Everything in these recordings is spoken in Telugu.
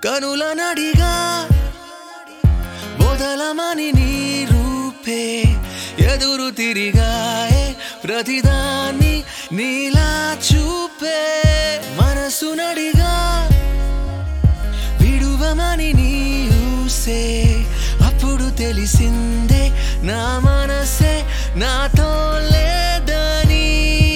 కనుల నడిగా బోధలమని నీ రూపే ఎదురు తిరిగాయే ప్రతిదాన్ని నీలా చూపే మనసు నడిగా విడువమని నీ ఊసే అప్పుడు తెలిసిందే నా మనసే నాతో లేదని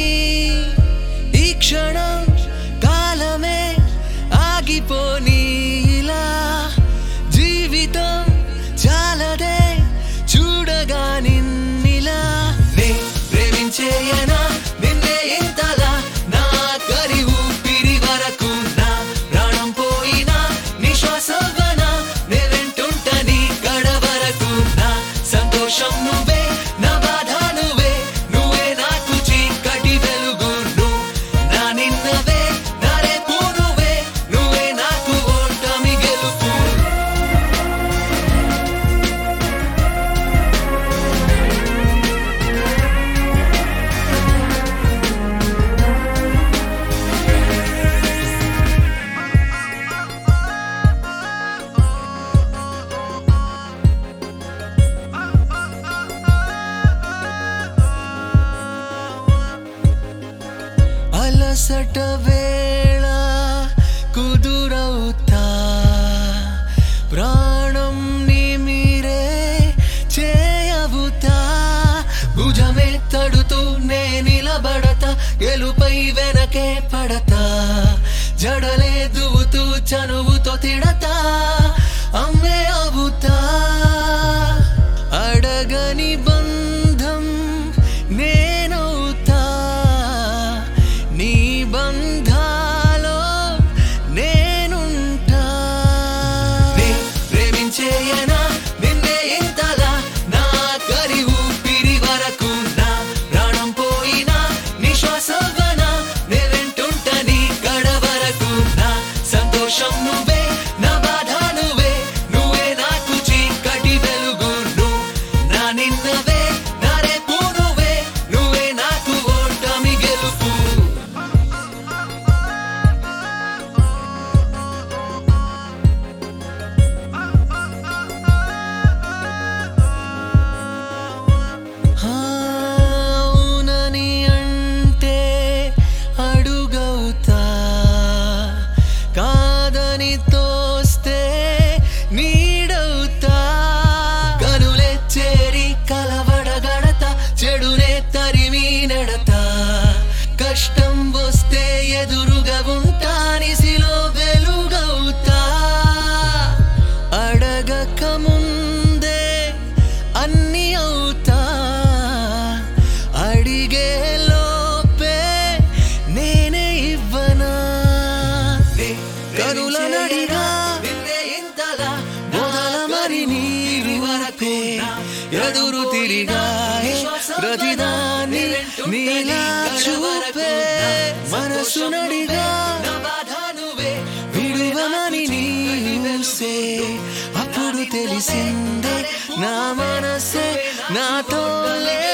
ఈ క్షణం కాలమే ఆగిపోని ఇలా జీవితం చాలదే చూడగా నిన్నిలా నే ప్రేమించేయనా నిన్నే ఇంతలా నా కరి ఊపిరి వరకు నా ప్రాణం పోయినా నిశ్వాసవనా నే వెంటుంట నీ కడ వరకు నా సంతోషం నువ్వే నా బాధ నువ్వే నువ్వే నాకు చీకటి వెలుగు నువ్వు నా నిన్నవే నా రేపు నువ్వే నువ్వే నాకు ఓటమి గెలుపు అలసట వేళ కుదురవుతా ప్రాణం నీ మీరే చేయవుతా భుజమే తడుతూ నే నిలబడతా గెలుపై వెనకే పడతా జడలే దువ్వుతూ చనువుతో తిడతా అమ్మే అవుతా అడగని బంధం నేనవుతా నీ బంధాలో నేనుంటా నే ప్రేమించేయనా నిన్నే ఇంతలా నా కరి ఊపిరి వరకు నా ప్రాణం పోయినా నిశ్వాసవనా నే వెంటుంట నీ కడ వరకు నా సంతోషం నువ్వే నా బాధ నువ్వే నువ్వే నాకు చీకటి వెలుగు నువ్వు నా నిన్నవే నా రేపు నువ్వే నువ్వే నాకు ఓటమి గెలుపు అవునని అంటే అడుగవుతా కాదని తోస్తే నీడవుతా కనులే చేరి కలవడగడత చెడునే తరిమి నెడతా కష్టం వస్తే ఎదురుగా ఉంటా నిసిలో వెలుగవుతా అడగక ముందే అన్ని అవుతా అడిగే లోపే నేనే ఇవ్వనా కనుల నడిగా మొదల మరి నీరు వరకే ఎదురు తిరిగా ప్రతిదాన్ని నీలా చూపే మనసు నడిగా విడువమని నీసే అప్పుడు తెలిసిందే నా మనసే నాతో లే